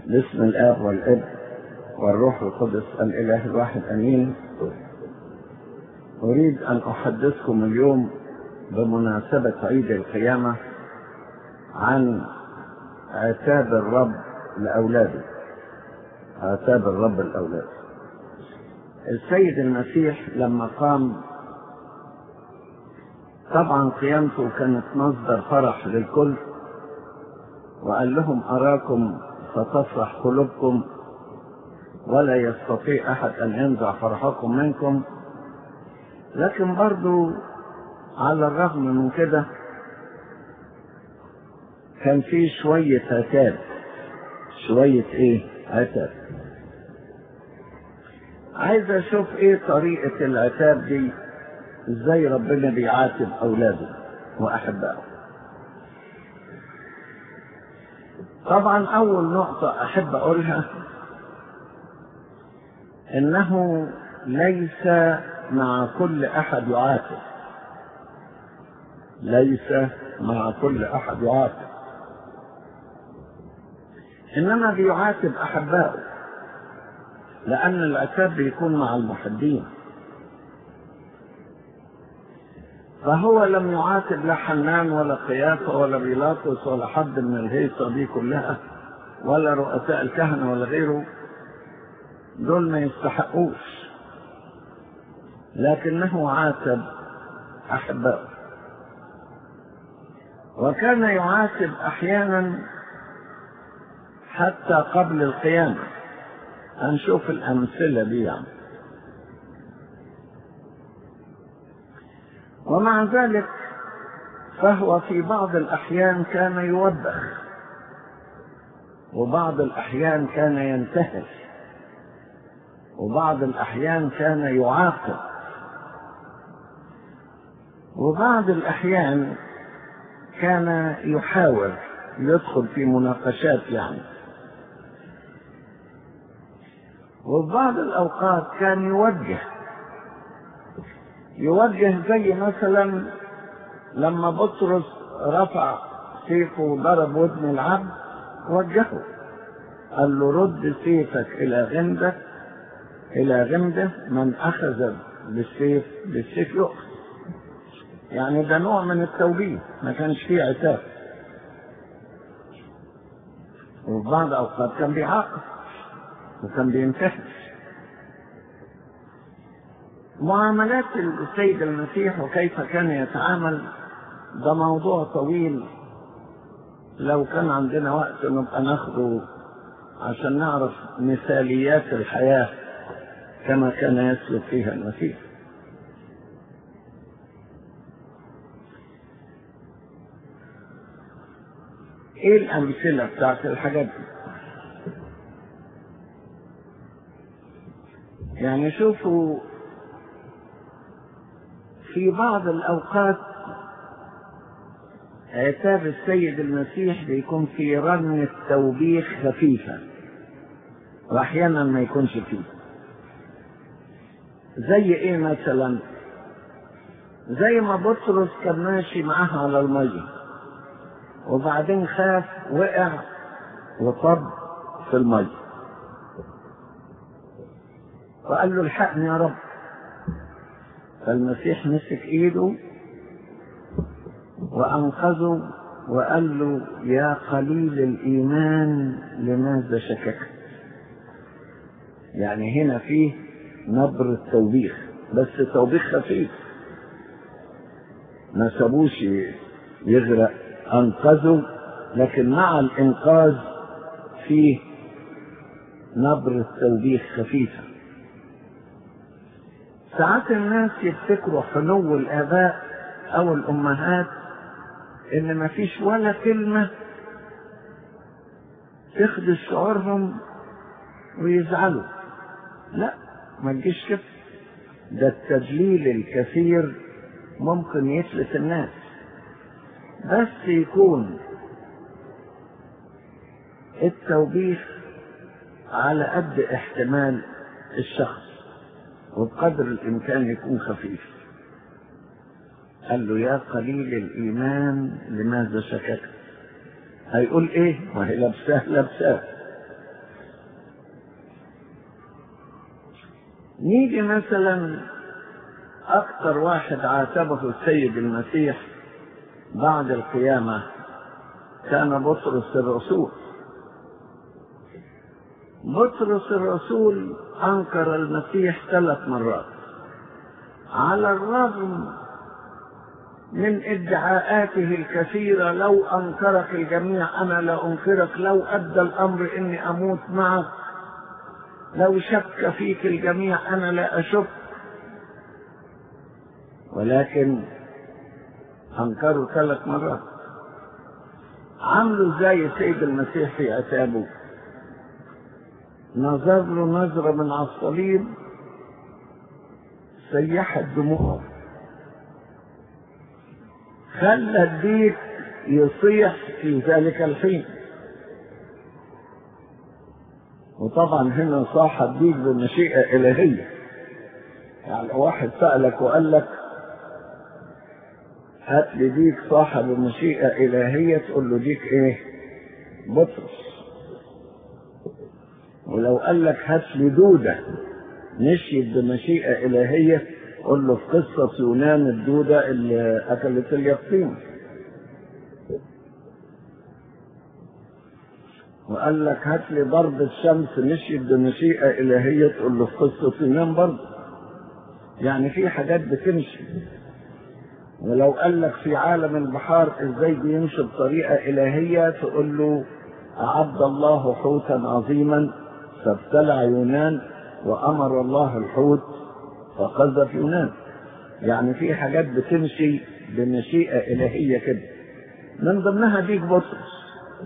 باسم الآب والابن والروح القدس الإله الواحد أمين أريد أن أحدثكم اليوم بمناسبة عيد القيامة عن عتاب الرب لأولاده عتاب الرب الأولاد السيد المسيح لما قام طبعا قيامته كانت مصدر فرح للكل وقال لهم أراكم فتفرح قلوبكم ولا يستطيع أحد أن ينزع فرحكم منكم لكن برضو على الرغم من كده كان في شوية عتاب شوية ايه عتاب عايز اشوف ايه طريقة العتاب دي ازاي ربنا بيعاتب اولاده واحبائه طبعا اول نقطة احب اقولها انه ليس مع كل احد يعاتب ليس مع كل احد يعاتب انما بيعاتب احبائه لان العتاب بيكون مع المحبين فهو لم يعاتب لا حنان ولا قيافة ولا بيلاطس ولا حد من الهيصة دي كلها ولا رؤساء الكهنة ولا غيره دول ما يستحقوش لكنه عاتب أحبائه وكان يعاتب أحيانا حتى قبل القيامة هنشوف الأمثلة دي يعني ومع ذلك فهو في بعض الأحيان كان يوبخ وبعض الأحيان كان ينتهز وبعض الأحيان كان يعاقب وبعض الأحيان كان يحاول يدخل في مناقشات يعني وفي بعض الأوقات كان يوجه يوجه زي مثلا لما بطرس رفع سيفه وضرب ودن العبد وجهه قال له رد سيفك إلى غمدة إلى غمدة من أخذ بالسيف بالسيف يؤخذ يعني ده نوع من التوبيخ ما كانش فيه عتاب وفي بعض الأوقات كان بيعاقب وكان بينتهز معاملات السيد المسيح وكيف كان يتعامل ده موضوع طويل لو كان عندنا وقت نبقى ناخده عشان نعرف مثاليات الحياة كما كان يسلك فيها المسيح ايه الامثلة بتاعت الحاجات دي يعني شوفوا في بعض الأوقات عتاب السيد المسيح بيكون في رن التوبيخ خفيفة وأحيانا ما يكونش فيه زي إيه مثلا زي ما بطرس كان ماشي معاها على المية وبعدين خاف وقع وطب في المية وقال له الحقني يا رب فالمسيح مسك ايده وانقذه وقال له يا قليل الايمان لماذا شككت يعني هنا فيه نبر التوبيخ بس توبيخ خفيف ما سابوش يغرق انقذه لكن مع الانقاذ فيه نبر التوبيخ خفيفه ساعات الناس يفتكروا حنو الآباء أو الأمهات إن ما فيش ولا كلمة تخدش شعورهم ويزعلوا لا ما تجيش كده ده التدليل الكثير ممكن يفلت الناس بس يكون التوبيخ على قد احتمال الشخص وبقدر الإمكان يكون خفيف قال له يا قليل الإيمان لماذا شككت هيقول إيه ما هي لابساه لابساه نيجي مثلا أكثر واحد عاتبه السيد المسيح بعد القيامة كان بطرس الرسول بطرس الرسول أنكر المسيح ثلاث مرات على الرغم من ادعاءاته الكثيرة لو أنكرك الجميع أنا لا أنكرك لو أدى الأمر إني أموت معك لو شك فيك الجميع أنا لا أشك ولكن أنكروا ثلاث مرات عملوا زي السيد المسيح في عتابه نظر له نظرة من على الصليب سيحت دموعه خلى الديك يصيح في ذلك الحين وطبعا هنا صاح الديك بمشيئة إلهية يعني واحد سألك وقال لك هات لي ديك صاحب مشيئة إلهية تقول له ديك إيه؟ بطرس ولو قال لك هات لي دودة مشيت بمشيئة إلهية قل له في قصة يونان الدودة اللي أكلت اليقطين وقال لك هات لي ضرب الشمس مشيت بمشيئة إلهية تقول له في قصة يونان برضه يعني في حاجات بتمشي ولو قال لك في عالم البحار ازاي بيمشي بطريقة إلهية تقول له أعد الله حوتا عظيما فابتلع يونان وأمر الله الحوت فقذف يونان يعني في حاجات بتمشي بمشيئة إلهية كده من ضمنها ديك بطرس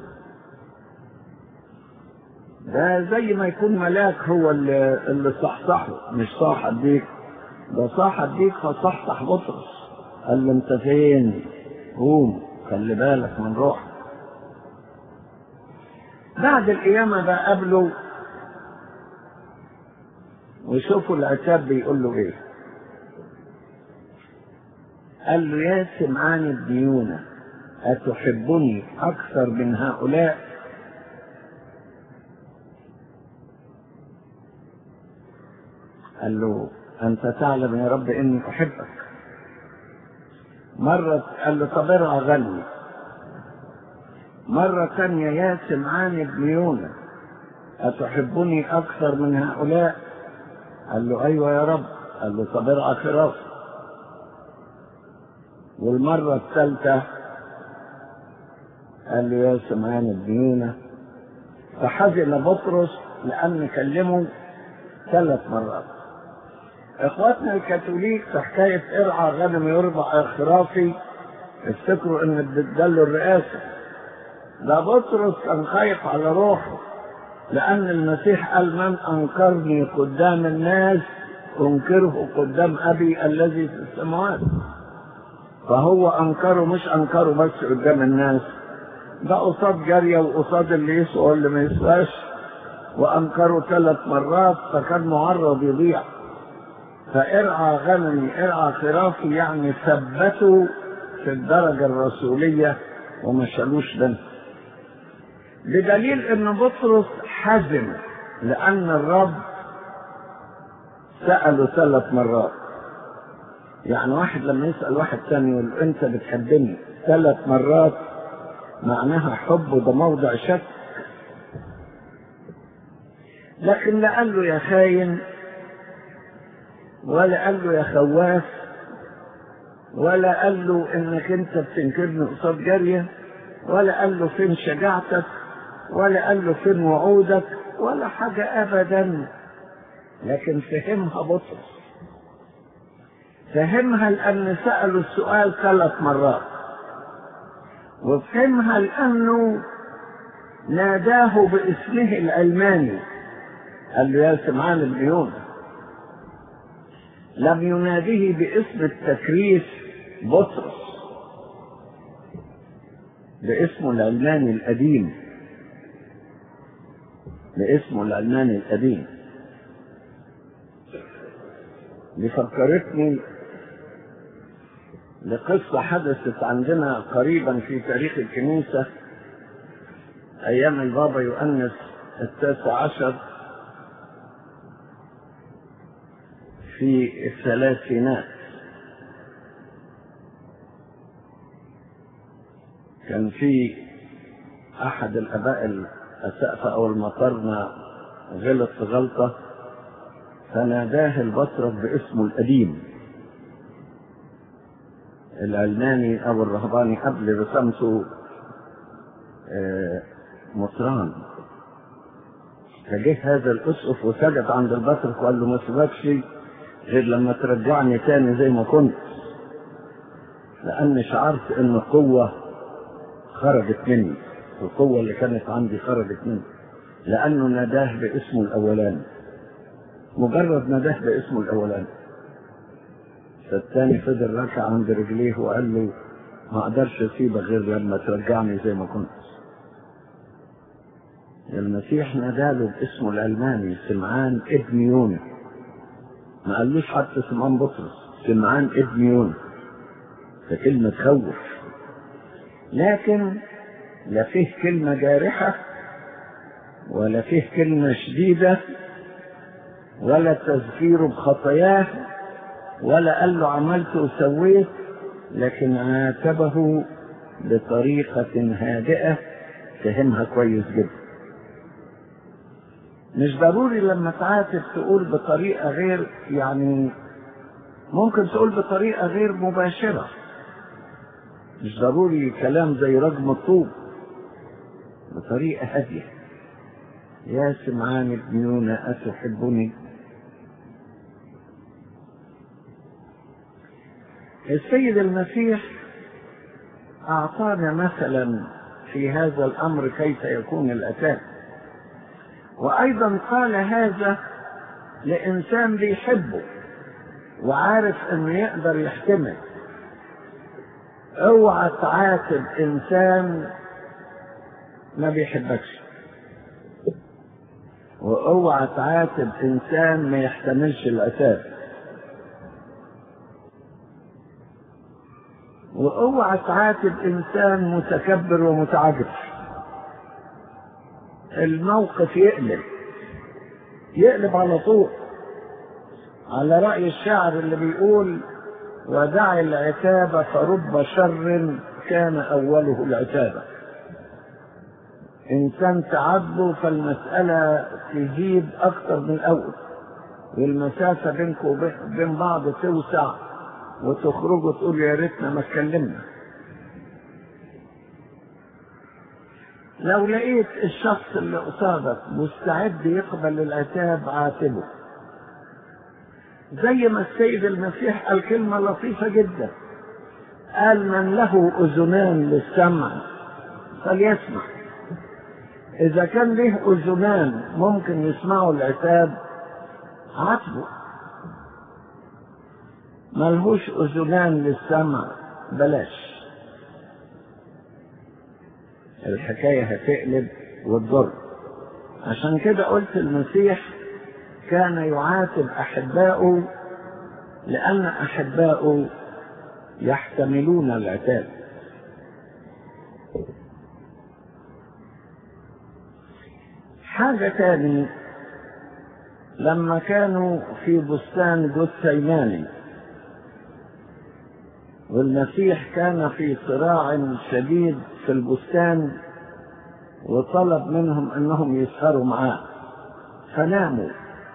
ده زي ما يكون ملاك هو اللي, اللي صحصحه مش صاح الديك ده صاح الديك فصحصح بطرس قال له انت فين قوم خلي بالك من روحك بعد القيامة بقى قابله وشوفوا العتاب بيقول له ايه قال له يا سمعان الديونة أتحبني أكثر من هؤلاء قال له أنت تعلم يا رب إني أحبك مرة قال له طب ارعى غني مرة ثانية يا سمعان ابن يونا أتحبني أكثر من هؤلاء قال له أيوة يا رب قال له طب ارعى خراف والمرة الثالثة قال له يا سمعان ابن يونا فحزن بطرس لأن كلمه ثلاث مرات اخواتنا الكاثوليك في حكاية ارعى غنم يربع خرافي افتكروا ان اداله الرئاسة ده بطرس كان خايف على روحه لان المسيح قال من انكرني قدام الناس انكره قدام ابي الذي في السماوات فهو انكره مش انكره بس قدام الناس ده قصاد جارية وقصاد اللي يسوى واللي ما يسواش وانكره ثلاث مرات فكان معرض يضيع فارعى غنمي ارعى خرافي يعني ثبتوا في الدرجة الرسولية وما شالوش دم بدليل ان بطرس حزن لان الرب سأله ثلاث مرات يعني واحد لما يسأل واحد تاني يقول له انت بتحبني ثلاث مرات معناها حب وده موضع شك لكن لا قال له يا خاين ولا قال له يا خواف ولا قال له انك انت بتنكرني قصاد جارية ولا قال له فين شجاعتك ولا قال له فين وعودك ولا حاجة ابدا لكن فهمها بطرس فهمها لان سألوا السؤال ثلاث مرات وفهمها لانه ناداه باسمه العلماني قال له يا سمعان ابن يونس لم يناديه باسم التكريس بطرس باسمه العلماني القديم باسمه العلماني القديم دي فكرتني لقصة حدثت عندنا قريبا في تاريخ الكنيسة أيام البابا يؤنس التاسع عشر في الثلاثينات كان في أحد الآباء الأسقفة أو المطرنة غلط في غلطة فناداه البطرك باسمه القديم العلماني أو الرهباني قبل رسمته مطران فجه هذا الأسقف وسجد عند البطرك وقال له ما سيبكش غير لما ترجعني تاني زي ما كنت لأني شعرت إن القوة خرجت مني القوة اللي كانت عندي خرجت مني لأنه ناداه باسمه الأولاني مجرد ناداه باسمه الأولاني فالتاني فضل ركع عند رجليه وقال له ما اقدرش اسيبك غير لما ترجعني زي ما كنت المسيح ناداله باسمه الالماني سمعان ابن يونا ما قالوش حتى سمعان بطرس سمعان ابن يونا فكلمة تخوف لكن لا فيه كلمة جارحة ولا فيه كلمة شديدة ولا تذكيره بخطاياه ولا قال له عملت وسويت لكن عاتبه بطريقة هادئة فهمها كويس جدا مش ضروري لما تعاتب تقول بطريقة غير يعني ممكن تقول بطريقة غير مباشرة مش ضروري كلام زي رجم الطوب بطريقة هادية يا سمعان ابن يونا أتحبني السيد المسيح أعطانا مثلا في هذا الأمر كيف يكون الأتاك وأيضا قال هذا لإنسان بيحبه وعارف إنه يقدر يحتمل اوعى تعاتب إنسان ما بيحبكش واوعى تعاتب إنسان ما يحتملش العتاب واوعى تعاتب انسان متكبر ومتعجب الموقف يقلب يقلب على طول على رأي الشاعر اللي بيقول ودع العتاب فرب شر كان أوله العتابة إنسان تعبه فالمسألة تزيد أكثر من الأول والمسافة بينكم وبين بعض توسع وتخرجوا تقول يا ريتنا ما اتكلمنا لو لقيت الشخص اللي قصادك مستعد يقبل العتاب عاتبه زي ما السيد المسيح قال كلمة لطيفة جدا قال من له أذنان للسمع فليسمع إذا كان له أذنان ممكن يسمعوا العتاب عاتبه ملهوش أذنان للسمع بلاش الحكاية هتقلب وتضر عشان كده قلت المسيح كان يعاتب أحباؤه لأن أحباؤه يحتملون العتاب حاجة تاني لما كانوا في بستان جثيماني والمسيح كان في صراع شديد في البستان وطلب منهم انهم يسهروا معاه فناموا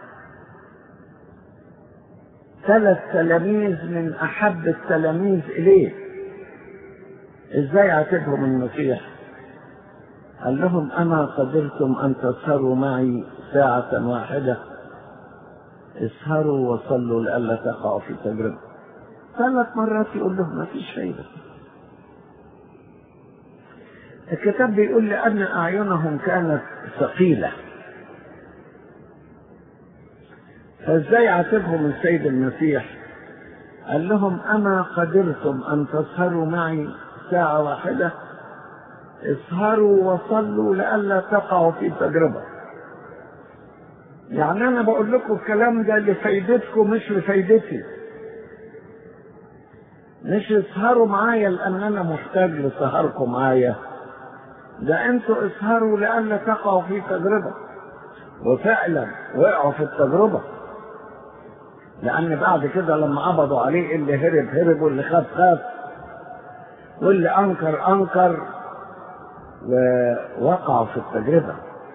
ثلاث تلاميذ من احب التلاميذ اليه ازاي عاتبهم المسيح قال لهم اما قدرتم ان تسهروا معي ساعة واحدة اسهروا وصلوا لئلا تقعوا في تجربة ثلاث مرات يقول لهم ما فيش فايدة الكتاب بيقول لأن أعينهم كانت ثقيلة فازاي عاتبهم السيد المسيح قال لهم أما قدرتم أن تسهروا معي ساعة واحدة اسهروا وصلوا لئلا تقعوا في تجربة يعني أنا بقول لكم الكلام ده لفايدتكم مش لفايدتي مش اسهروا معايا لأن أنا محتاج لسهركم معايا ده انتوا اسهروا لئلا تقعوا في تجربة وفعلا وقعوا في التجربة لأن بعد كده لما قبضوا عليه اللي هرب هرب واللي خاف خاف واللي أنكر أنكر ووقعوا في التجربة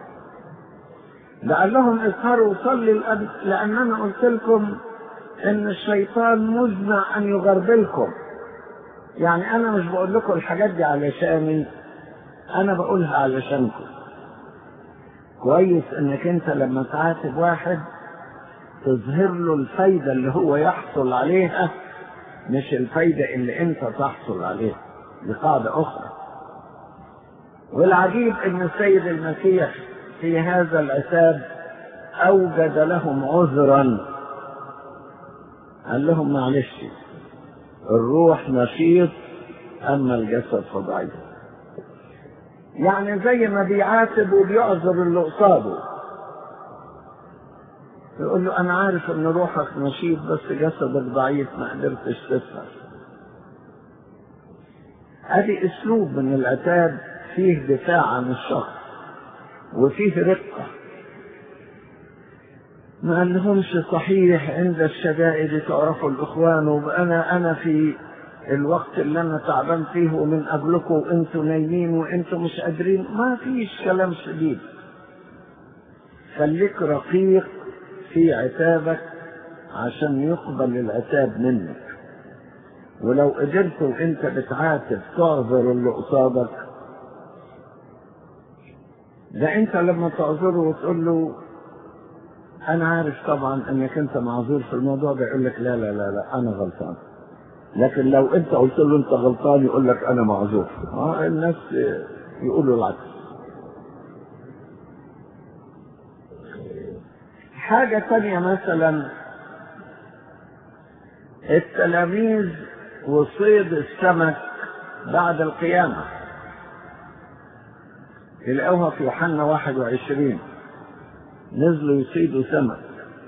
لعلهم اسهروا وصلي لأن أنا قلت لكم إن الشيطان مزمع أن يغربلكم يعني أنا مش بقول لكم الحاجات دي علشاني أنا بقولها علشانكم كويس إنك أنت لما تعاتب واحد تظهر له الفايدة اللي هو يحصل عليها مش الفايدة اللي أنت تحصل عليها دي قاعدة أخرى والعجيب ان السيد المسيح في هذا العتاب اوجد لهم عذرا قال لهم معلش الروح نشيط اما الجسد فضعيف يعني زي ما بيعاتب وبيعذر اللي قصاده يقول له انا عارف ان روحك نشيط بس جسدك ضعيف ما قدرتش تسهر ادي اسلوب من العتاب فيه دفاع عن الشخص وفيه رقة ما قالهمش صحيح عند الشدائد تعرفوا الإخوان وأنا أنا في الوقت اللي أنا تعبان فيه ومن قبلكم وأنتوا نايمين وأنتوا مش قادرين ما فيش كلام شديد خليك رقيق في عتابك عشان يقبل العتاب منك ولو قدرت وانت بتعاتب تعذر اللي قصادك ده انت لما تعذره وتقول له انا عارف طبعا انك انت معذور في الموضوع ده يقول لك لا لا لا لا انا غلطان لكن لو انت قلت له انت غلطان يقول لك انا معذور اه الناس يقولوا العكس حاجة تانية مثلا التلاميذ وصيد السمك بعد القيامة تلاقوها في يوحنا 21 نزلوا يصيدوا سمك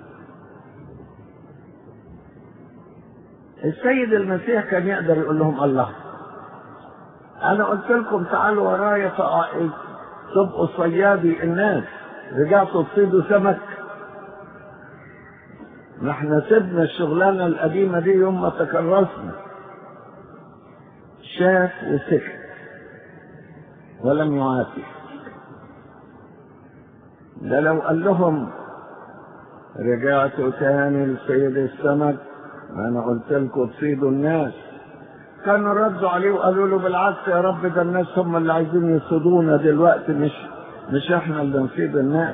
السيد المسيح كان يقدر يقول لهم الله انا قلت لكم تعالوا ورايا تبقوا صيادي الناس رجعتوا تصيدوا سمك نحن سيبنا الشغلانه القديمه دي يوم ما تكرسنا شاف وسكت ولم يعاتب ده لو قال لهم رجعتوا تاني لصيد السمك انا قلت لكم تصيدوا الناس كانوا ردوا عليه وقالوا له بالعكس يا رب ده الناس هم اللي عايزين يصيدونا دلوقتي مش مش احنا اللي نصيد الناس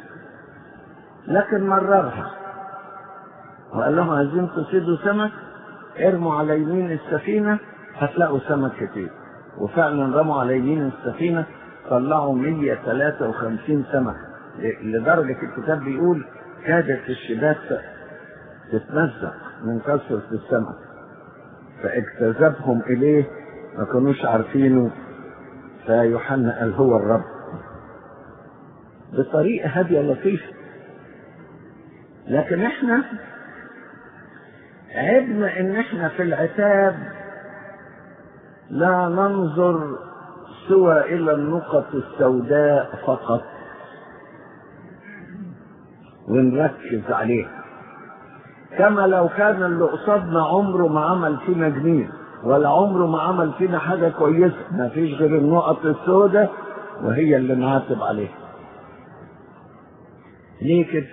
لكن مررها وقال لهم عايزين تصيدوا سمك ارموا على يمين السفينه هتلاقوا سمك كتير وفعلا رموا على يمين السفينه طلعوا 153 سمك لدرجه الكتاب بيقول كادت الشباك تتمزق من كثره السمك فاجتذبهم اليه ما كانوش عارفينه فيوحنا قال هو الرب بطريقه هاديه لطيفه لكن احنا عبنا ان احنا في العتاب لا ننظر سوى الى النقط السوداء فقط ونركز عليها كما لو كان اللي قصادنا عمره ما عمل فينا جميل ولا عمره ما عمل فينا حاجة كويسة ما فيش غير النقط السوداء وهي اللي نعاتب عليها ليه كده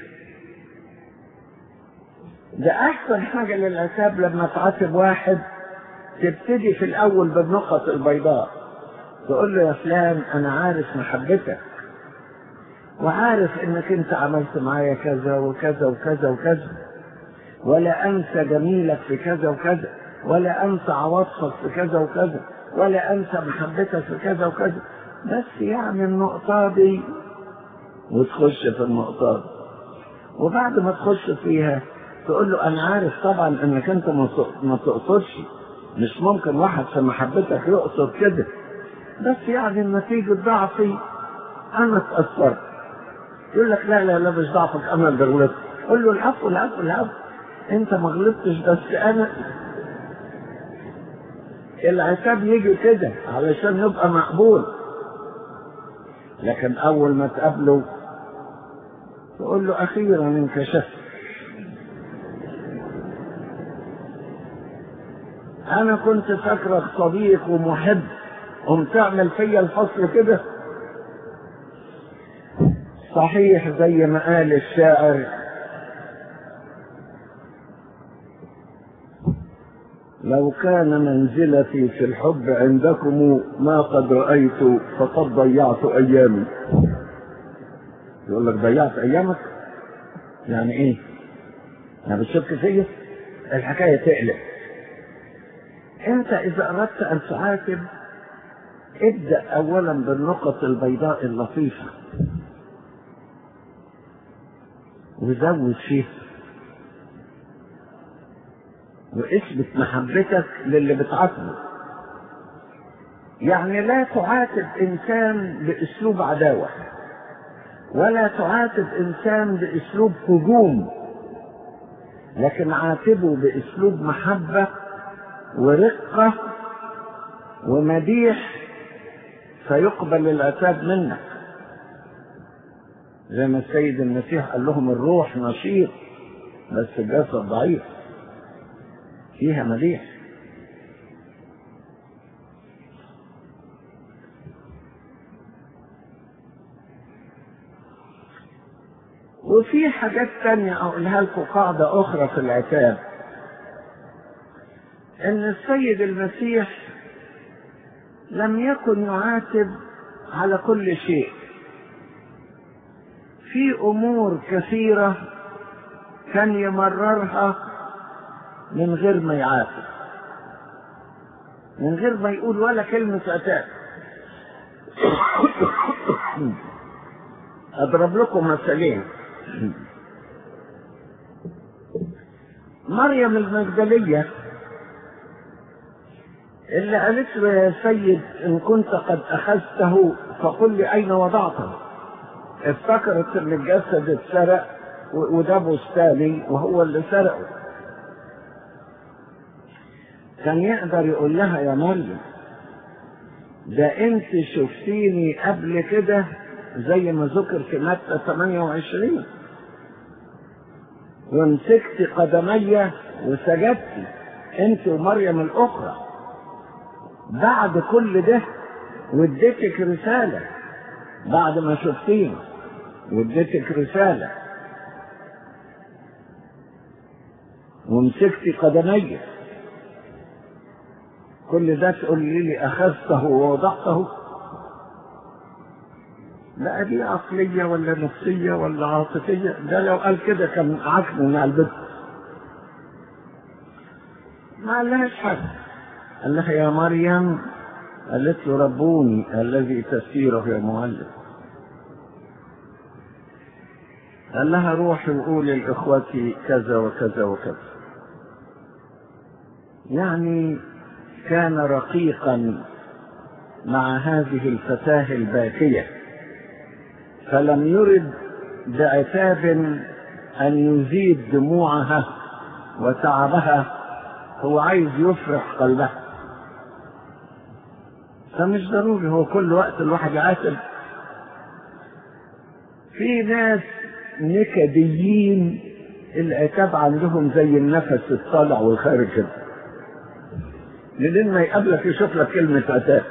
ده احسن حاجة للعتاب لما تعاتب واحد تبتدي في الاول بالنقط البيضاء تقول له يا فلان انا عارف محبتك وعارف انك انت عملت معايا كذا وكذا وكذا وكذا ولا انسى جميلك في كذا وكذا ولا انسى عواطفك في كذا وكذا ولا انسى محبتك في كذا وكذا بس يعني النقطة دي وتخش في النقطة دي وبعد ما تخش فيها تقول له انا عارف طبعا انك انت ما تقصدش مش ممكن واحد في محبتك يقصد كده بس يعني نتيجة ضعفي انا اتأثرت يقول لك لا لا لا مش ضعفك انا اللي غلطت قول له العفو العفو العفو انت ما غلطتش بس انا العتاب يجي كده علشان يبقى مقبول لكن اول ما تقابله تقول له اخيرا انكشفت انا كنت فاكرك صديق ومحب قم تعمل فيا الفصل كده صحيح زي ما قال الشاعر لو كان منزلتي في الحب عندكم ما قد رأيت فقد ضيعت أيامي يقول لك ضيعت أيامك يعني إيه؟ يعني بتشك فيا؟ الحكاية تقلق أنت إذا أردت أن تعاتب ابدأ أولا بالنقط البيضاء اللطيفة وزود فيها واثبت محبتك للي بتعاتبه يعني لا تعاتب انسان باسلوب عداوه ولا تعاتب انسان باسلوب هجوم لكن عاتبه باسلوب محبه ورقه ومديح فيقبل العتاب منك زي ما السيد المسيح قال لهم الروح نشيط بس الجسد ضعيف فيها مديح وفي حاجات تانية أقولها لكم قاعدة أخرى في العتاب إن السيد المسيح لم يكن يعاتب على كل شيء في أمور كثيرة كان يمررها من غير ما يعاتب من غير ما يقول ولا كلمة عتاب أضرب لكم مثالين مريم المجدلية اللي قالت له يا سيد إن كنت قد أخذته فقل لي أين وضعته افتكرت إن الجسد اتسرق وده بستاني وهو اللي سرقه كان يقدر يقول لها يا مريم ده انت شفتيني قبل كده زي ما ذكر في متى 28 ومسكت قدمي وسجدتي انت ومريم الاخرى بعد كل ده واديتك رساله بعد ما شفتيني واديتك رساله ومسكت قدمي كل ده تقول لي اخذته ووضعته لا دي عقلية ولا نفسية ولا عاطفية ده لو قال كده كان عكنه مع البنت ما قالهاش حاجة قال لها يا مريم قالت له ربوني الذي تسيره يا معلم قال لها روحي وقولي لاخوتي كذا وكذا وكذا يعني كان رقيقا مع هذه الفتاة الباكية فلم يرد بعتاب أن يزيد دموعها وتعبها هو عايز يفرح قلبها فمش ضروري هو كل وقت الواحد يعاتب في ناس نكديين العتاب عندهم زي النفس الطالع والخارج كده لين ما يقابلك يشوف لك كلمة عتاب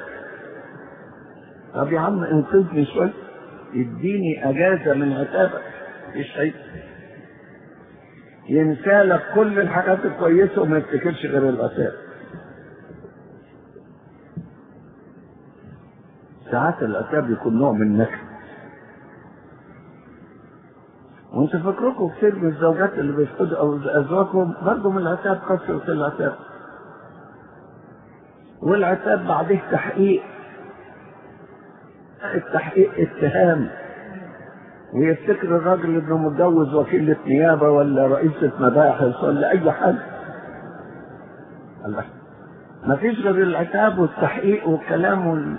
طب يا عم انقذني شوية اديني اجازة من عتابك مفيش عيب ينسى لك كل الحاجات الكويسة وما يفتكرش غير العتاب ساعات العتاب يكون نوع من النكد وانت فاكركم كتير من الزوجات اللي بيفقدوا او ازواجهم برضه من العتاب كثرة العتاب والعتاب بعده تحقيق التحقيق اتهام ويفتكر الراجل انه متجوز وكيلة نيابة ولا رئيسة مباحث ولا اي حاجة الله ما فيش غير العتاب والتحقيق والكلام وال...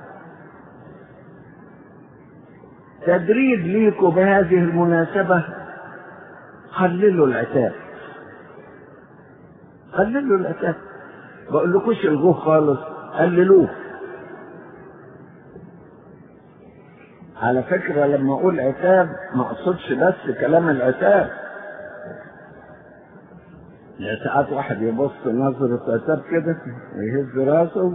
تدريب ليكم بهذه المناسبة قللوا العتاب قللوا العتاب بقول لكوش الغوه خالص قللوه على فكرة لما أقول عتاب ما أقصدش بس كلام العتاب يا ساعات واحد يبص نظرة عتاب كده ويهز راسه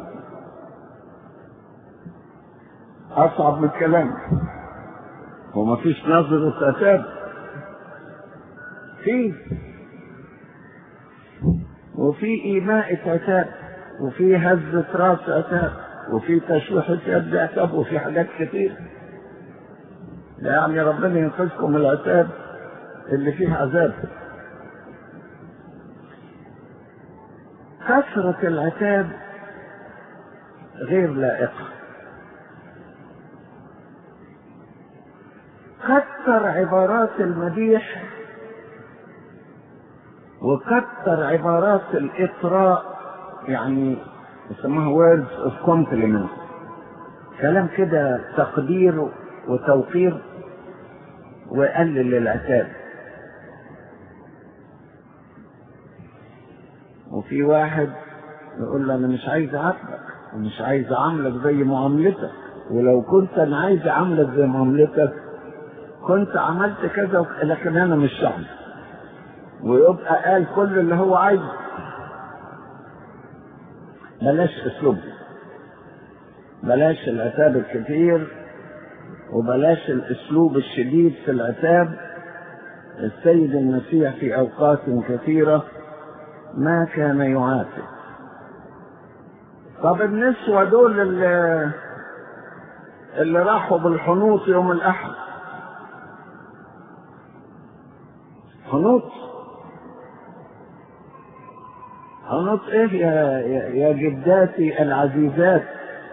أصعب من الكلام وما فيش نظرة عتاب في وفي إيماء عتاب وفي هزة راس عتاب وفي تشويح يد عتاب وفي حاجات كتير يعني ربنا ينقذكم من العتاب اللي فيه عذاب كثرة العتاب غير لائقة كثر عبارات المديح وكثر عبارات الإطراء يعني يسموها words of compliment كلام كده تقدير وتوقير وقلل العتاب وفي واحد يقول له انا مش عايز اعاتبك ومش عايز اعاملك زي معاملتك ولو كنت انا عايز اعاملك زي معاملتك كنت عملت كذا لكن انا مش شعب ويبقى قال كل اللي هو عايزه بلاش اسلوب بلاش العتاب الكثير وبلاش الاسلوب الشديد في العتاب السيد المسيح في اوقات كثيره ما كان يعاتب طب النسوة دول اللي, اللي راحوا بالحنوط يوم الأحد حنوط حنوط ايه يا, يا جداتي العزيزات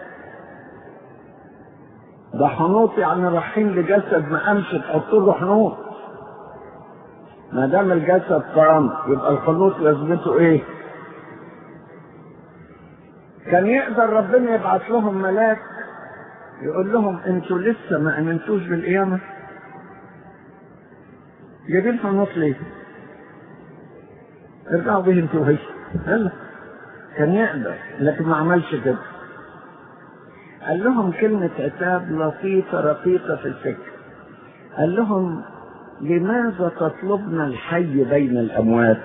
ده حنوط يعني رايحين لجسد ما قامش تحط له حنوط ما دام الجسد قام يبقى الحنوط لازمته ايه كان يقدر ربنا يبعث لهم ملاك يقول لهم انتوا لسه ما امنتوش بالقيامه جايبين حنوط ليه ارجعوا به انتوا وهي يلا كان يقدر لكن ما عملش كده قال لهم كلمة عتاب لطيفة رقيقة في الفكر قال لهم لماذا تطلبنا الحي بين الأموات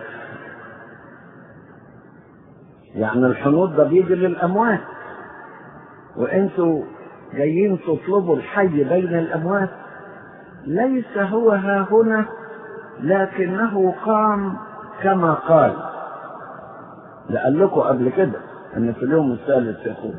يعني الحنوط ده بيجي للأموات وانتوا جايين تطلبوا الحي بين الأموات ليس هو ها هنا لكنه قام كما قال لقال لكم قبل كده ان في اليوم الثالث يقول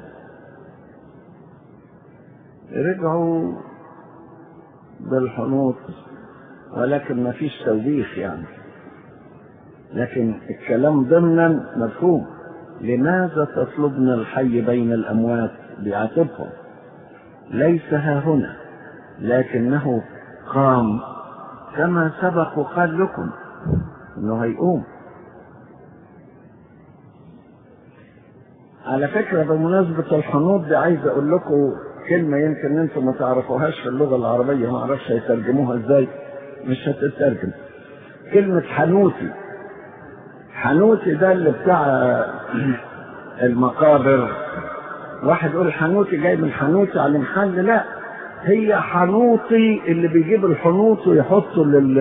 رجعوا بالحنوط ولكن ما فيش توبيخ يعني لكن الكلام ضمنا مفهوم لماذا تطلبنا الحي بين الأموات بيعاتبهم ليس ها هنا لكنه قام كما سبق وقال لكم انه هيقوم على فكرة بمناسبة الحنوط دي عايز اقول لكم كلمة يمكن انتم ما تعرفوهاش في اللغة العربية ما اعرفش هيترجموها ازاي مش هتترجم كلمة حنوتي حنوتي ده اللي بتاع المقابر واحد يقول حنوتي جاي من حنوتي على المحل لا هي حنوطي اللي بيجيب الحنوط ويحطه لل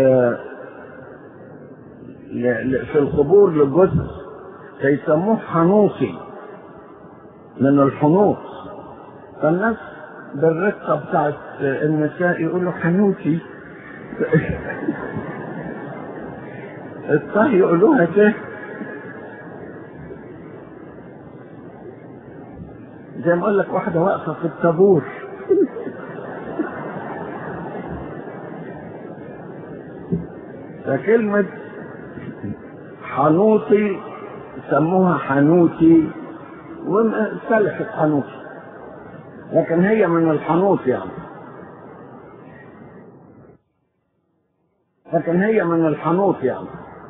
ل... في القبور للجثث فيسموه حنوطي من الحنوط فالناس بالرقة بتاعت النساء يقولوا حنوتي الطهي يقولوها كده زي ما اقول لك واحده واقفه في الطابور فكلمة حنوطي سموها حنوتي وسلحت حنوتي لكن هي من الحنوط يعني لكن هي من الحنوط يعني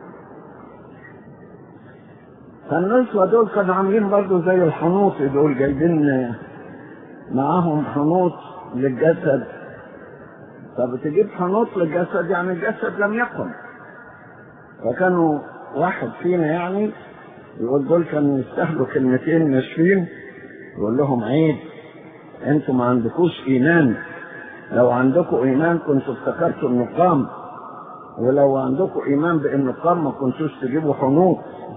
فالنسوة دول كانوا عاملين برضه زي الحنوط دول جايبين معاهم حنوط للجسد طب تجيب حنوط للجسد يعني الجسد لم يقم فكانوا واحد فينا يعني يقول دول كانوا يستاهلوا كلمتين ناشفين يقول لهم عيب انتوا ما عندكوش ايمان لو عندكم ايمان كنتوا افتكرتوا انه قام ولو عندكم ايمان بان قام ما كنتوش تجيبوا حنوط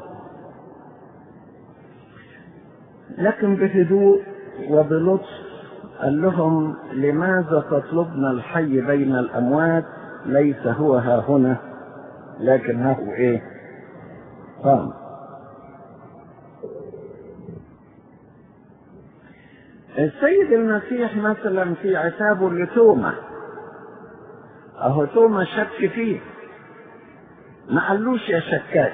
لكن بهدوء وبلطف قال لهم لماذا تطلبن الحي بين الاموات ليس هو ها هنا لكن ها هو ايه قام السيد المسيح مثلا في عتابه لتوما اهو توما شك فيه ما قالوش يا شكاك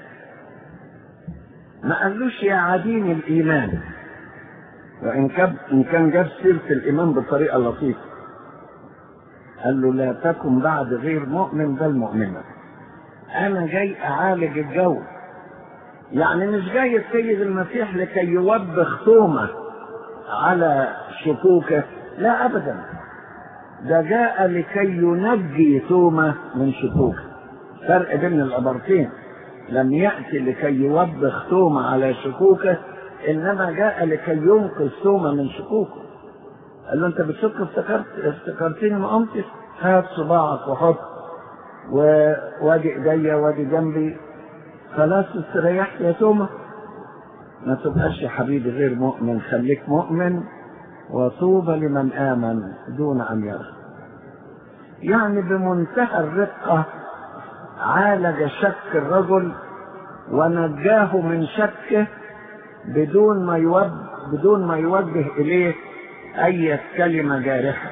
ما قالوش يا عديم الايمان وان كان ان كان جاب سيره الايمان بطريقه لطيفه قال له لا تكن بعد غير مؤمن بل مؤمنا انا جاي اعالج الجو يعني مش جاي السيد المسيح لكي يوبخ تومه على شكوكه لا ابدا ده جاء لكي ينجي تومه من شكوكه فرق بين العبارتين لم يأتي لكي يوبخ تومة على شكوكه إنما جاء لكي ينقذ تومة من شكوكه قال له أنت بتشك افتكرت افتكرتني ما قمتش هات صباعك وحط وادي ايديا وادي جنبي خلاص استريحت يا تومة ما تبقاش يا حبيبي غير مؤمن خليك مؤمن وطوبى لمن آمن دون أن يرى يعني بمنتهى الرقة عالج شك الرجل ونجاه من شكه بدون ما يوجه بدون ما يوجه اليه اي كلمه جارحه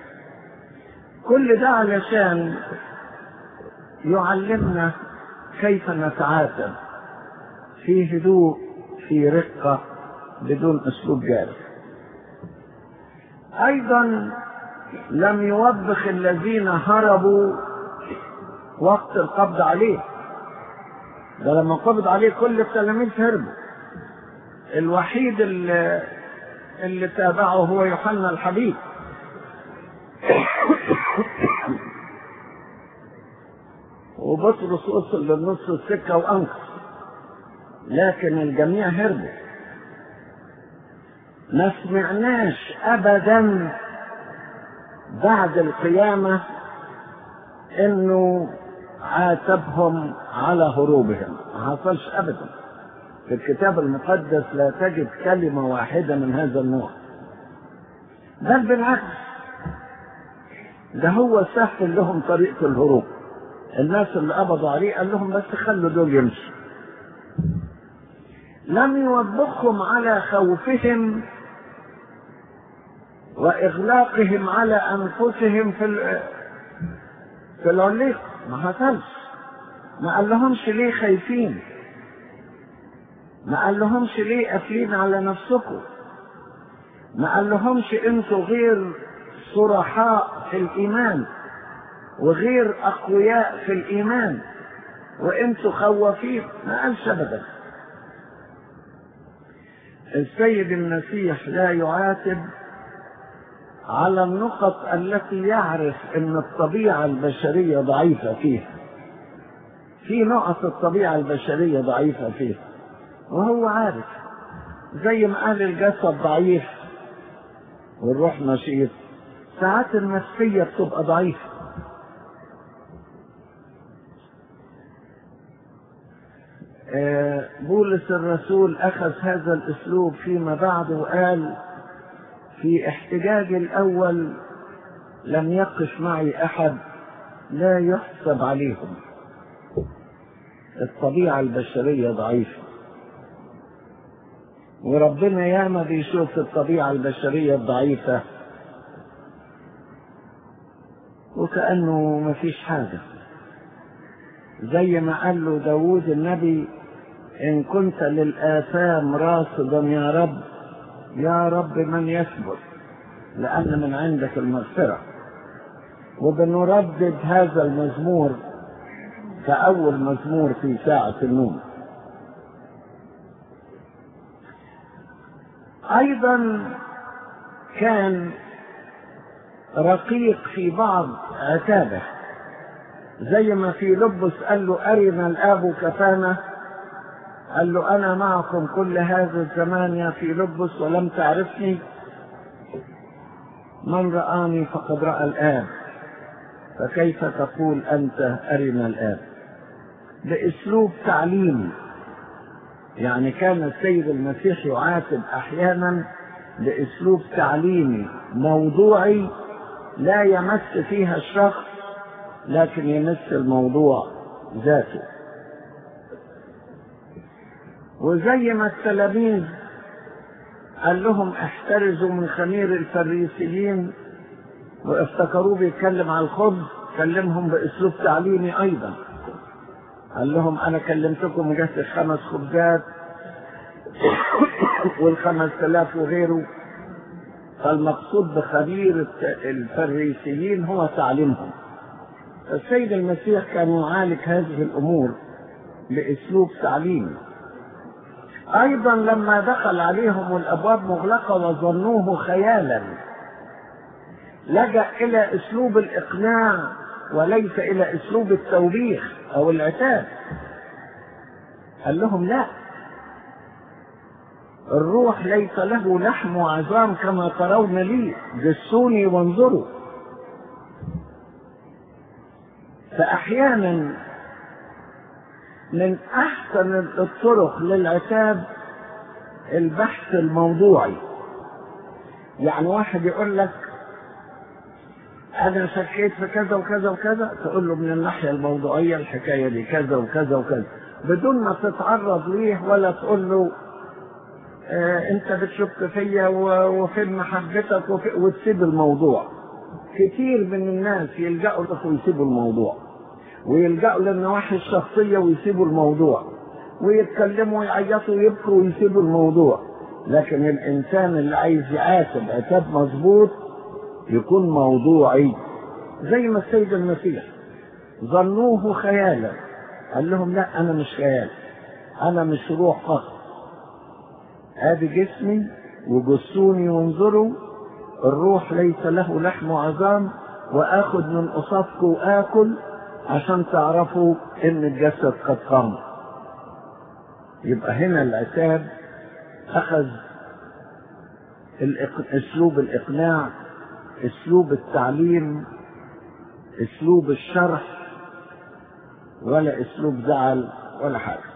كل ده علشان يعلمنا كيف نتعاتب في هدوء في رقه بدون اسلوب جارح ايضا لم يوبخ الذين هربوا وقت القبض عليه ده لما قبض عليه كل التلاميذ هربوا الوحيد اللي, اللي تابعه هو يوحنا الحبيب وبطرس وصل للنص السكة وأنقذ لكن الجميع هربوا ما سمعناش أبدا بعد القيامة انه عاتبهم على هروبهم ما حصلش ابدا في الكتاب المقدس لا تجد كلمة واحدة من هذا النوع بل بالعكس ده هو سهل لهم طريقة الهروب الناس اللي قبضوا عليه قال لهم بس خلوا دول يمشوا لم يوبخهم على خوفهم وإغلاقهم على أنفسهم في في العليق ما حصلش ما قال لهمش ليه خايفين ما قال لهمش ليه قافلين على نفسكم ما قال لهمش انتوا غير صرحاء في الايمان وغير اقوياء في الايمان وانتوا خوافين ما قالش ابدا السيد المسيح لا يعاتب على النقط التي يعرف ان الطبيعه البشريه ضعيفه فيها في نقط الطبيعه البشريه ضعيفه فيها وهو عارف زي ما قال الجسد ضعيف والروح نشيط ساعات النفسيه بتبقى ضعيفه بولس الرسول اخذ هذا الاسلوب فيما بعد وقال في احتجاج الاول لم يقف معي احد لا يحسب عليهم الطبيعه البشريه ضعيفه وربنا ياما بيشوف الطبيعه البشريه الضعيفه وكانه مفيش حاجه زي ما قال له داوود النبي ان كنت للاثام راصدا يا رب يا رب من يثبت لأن من عندك المغفرة وبنردد هذا المزمور كأول مزمور في ساعة النوم أيضا كان رقيق في بعض عتابه زي ما في لبس قال له أرنا الآب كفانا قال له أنا معكم كل هذا الزمان يا في لبس ولم تعرفني من رآني فقد رأى الآب فكيف تقول أنت أرنا الآن بأسلوب تعليمي يعني كان السيد المسيح يعاتب أحيانا بأسلوب تعليمي موضوعي لا يمس فيها الشخص لكن يمس الموضوع ذاته وزي ما التلاميذ قال لهم احترزوا من خمير الفريسيين وافتكروه بيتكلم على الخبز كلمهم باسلوب تعليمي ايضا قال لهم انا كلمتكم جهة الخمس خبزات والخمس تلاف وغيره فالمقصود بخبير الفريسيين هو تعليمهم السيد المسيح كان يعالج هذه الامور باسلوب تعليمي ايضا لما دخل عليهم الابواب مغلقه وظنوه خيالا لجا الى اسلوب الاقناع وليس الى اسلوب التوبيخ او العتاب قال لهم لا الروح ليس له لحم وعظام كما ترون لي جسوني وانظروا فاحيانا من احسن الطرق للعتاب البحث الموضوعي يعني واحد يقول لك انا شكيت في كذا وكذا وكذا تقول له من الناحيه الموضوعيه الحكايه دي كذا وكذا وكذا بدون ما تتعرض ليه ولا تقول له آه انت بتشك فيا وفين محبتك وفي وتسيب الموضوع كتير من الناس يلجأوا لك ويسيبوا الموضوع ويلجأوا للنواحي الشخصية ويسيبوا الموضوع ويتكلموا ويعيطوا ويبكوا ويسيبوا الموضوع لكن الإنسان اللي عايز يعاتب عتاب مظبوط يكون موضوعي زي ما السيد المسيح ظنوه خيالا قال لهم لا أنا مش خيال أنا مش روح فقط ادي جسمي وجسوني وانظروا الروح ليس له لحم وعظام واخذ من قصادكم واكل عشان تعرفوا ان الجسد قد قام يبقى هنا العتاب اخذ اسلوب الاقناع اسلوب التعليم اسلوب الشرح ولا اسلوب زعل ولا حاجه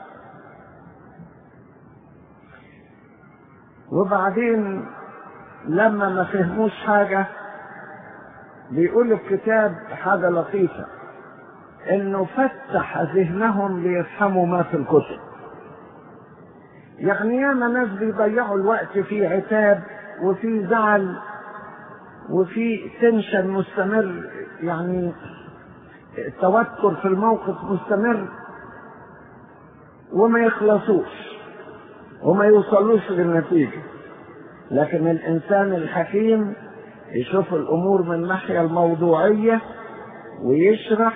وبعدين لما ما فهموش حاجة بيقول الكتاب حاجة لطيفة انه فتح ذهنهم ليفهموا ما في الكتب يعني ياما ناس بيضيعوا الوقت في عتاب وفي زعل وفي تنشن مستمر يعني توتر في الموقف مستمر وما يخلصوش وما يوصلوش للنتيجة لكن الإنسان الحكيم يشوف الأمور من الناحية الموضوعية ويشرح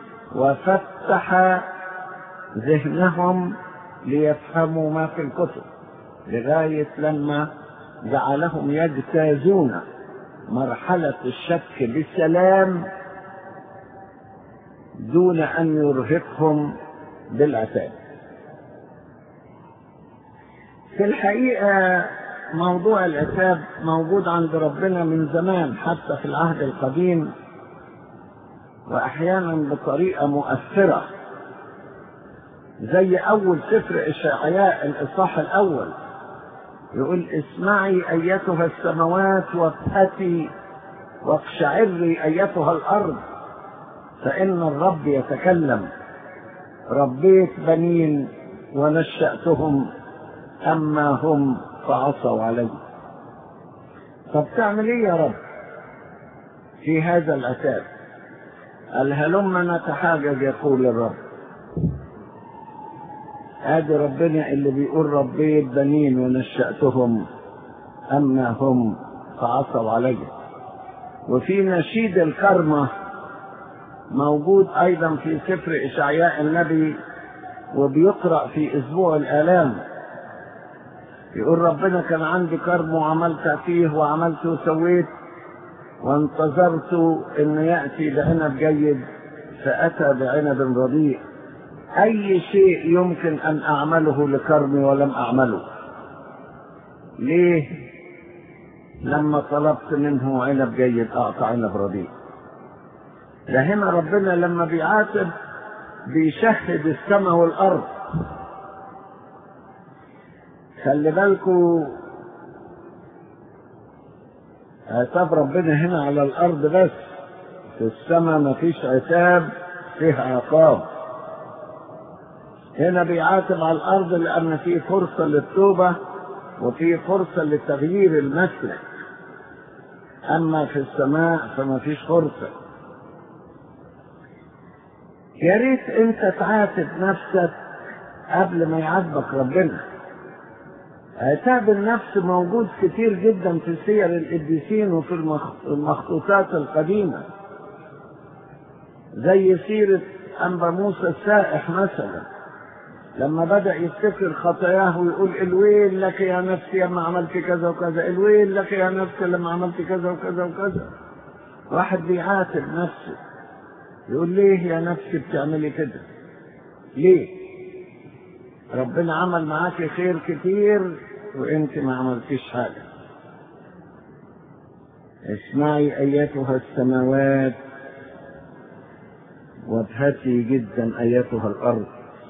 وفتح ذهنهم ليفهموا ما في الكتب لغاية لما جعلهم يجتازون مرحلة الشك بسلام دون أن يرهقهم بالعتاب في الحقيقة موضوع العتاب موجود عند ربنا من زمان حتى في العهد القديم وأحيانا بطريقة مؤثرة زي أول سفر إشعياء الإصحاح الأول يقول اسمعي أيتها السماوات وابهتي واقشعري أيتها الأرض فإن الرب يتكلم ربيت بنين ونشأتهم أما هم فعصوا علي طب تعمل ايه يا رب في هذا العتاب قال هلم نتحاجج يقول الرب ادي ربنا اللي بيقول ربيت بنين ونشأتهم اما هم فعصوا علي وفي نشيد الكرمة موجود ايضا في سفر اشعياء النبي وبيقرأ في اسبوع الالام يقول ربنا كان عندي كرم وعملت فيه وعملت وسويت وانتظرت ان ياتي بعنب جيد فاتى بعنب رديء اي شيء يمكن ان اعمله لكرمي ولم اعمله ليه لما طلبت منه عنب جيد اعطى عنب رديء ده هنا ربنا لما بيعاتب بيشهد السماء والارض خلي بالكوا عتاب ربنا هنا على الارض بس في السماء مفيش عتاب فيها عقاب هنا بيعاتب على الارض لان في فرصه للتوبه وفي فرصه لتغيير المسلك اما في السماء فما فيش فرصه يا ريت انت تعاتب نفسك قبل ما يعاتبك ربنا عتاب النفس موجود كتير جدا في سير القديسين وفي المخطوطات القديمة زي سيرة أنبا موسى السائح مثلا لما بدأ يفتكر خطاياه ويقول الويل لك يا نفسي لما عملت كذا وكذا الويل لك يا نفسي لما عملت كذا وكذا وكذا واحد بيعاتب نفسه يقول ليه يا نفسي بتعملي كده ليه ربنا عمل معاك خير كتير وانت ما عملتيش حاجة اسمعي ايتها السماوات وابهتي جدا ايتها الارض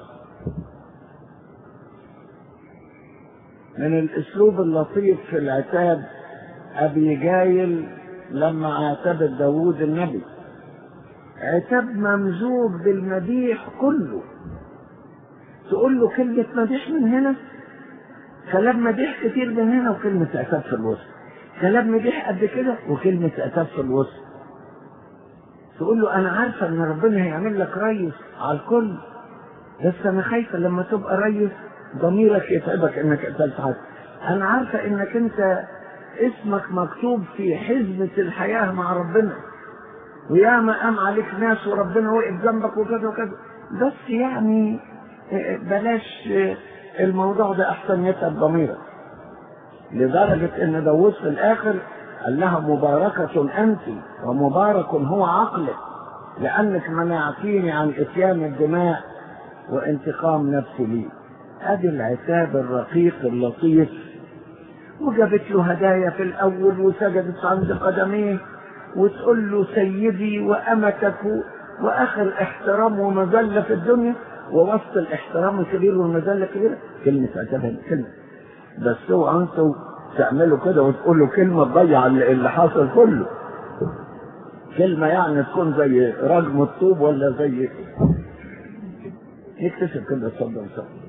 من الاسلوب اللطيف في العتاب ابي جايل لما عاتبت داوود النبي عتاب ممزوج بالمديح كله تقول له كلمة مديح من هنا كلام مديح كتير من هنا وكلمة عتاب في الوسط كلام مديح قد كده وكلمة عتاب في الوسط تقول له أنا عارفة إن ربنا هيعمل لك ريس على الكل بس أنا خايفة لما تبقى ريس ضميرك يتعبك إنك قتلت حد أنا عارفة إنك أنت اسمك مكتوب في حزمة الحياة مع ربنا وياما قام عليك ناس وربنا وقف جنبك وكذا وكذا بس يعني بلاش الموضوع ده احسن يتعب ضميرك لدرجة ان داوود في الاخر قال لها مباركة انت ومبارك هو عقلك لانك منعتيني عن اتيان الدماء وانتقام نفسي لي ادي العتاب الرقيق اللطيف وجابت له هدايا في الاول وسجدت عند قدميه وتقول له سيدي وامتك واخر احترام ومذله في الدنيا ووسط الاحترام الكبير والمذله الكبيره كلمه عتابها كلمه بس هو انتوا تعملوا كده وتقولوا كلمه تضيع اللي حاصل كله كلمه يعني تكون زي رجم الطوب ولا زي نكتشف كده اتفضل اتفضل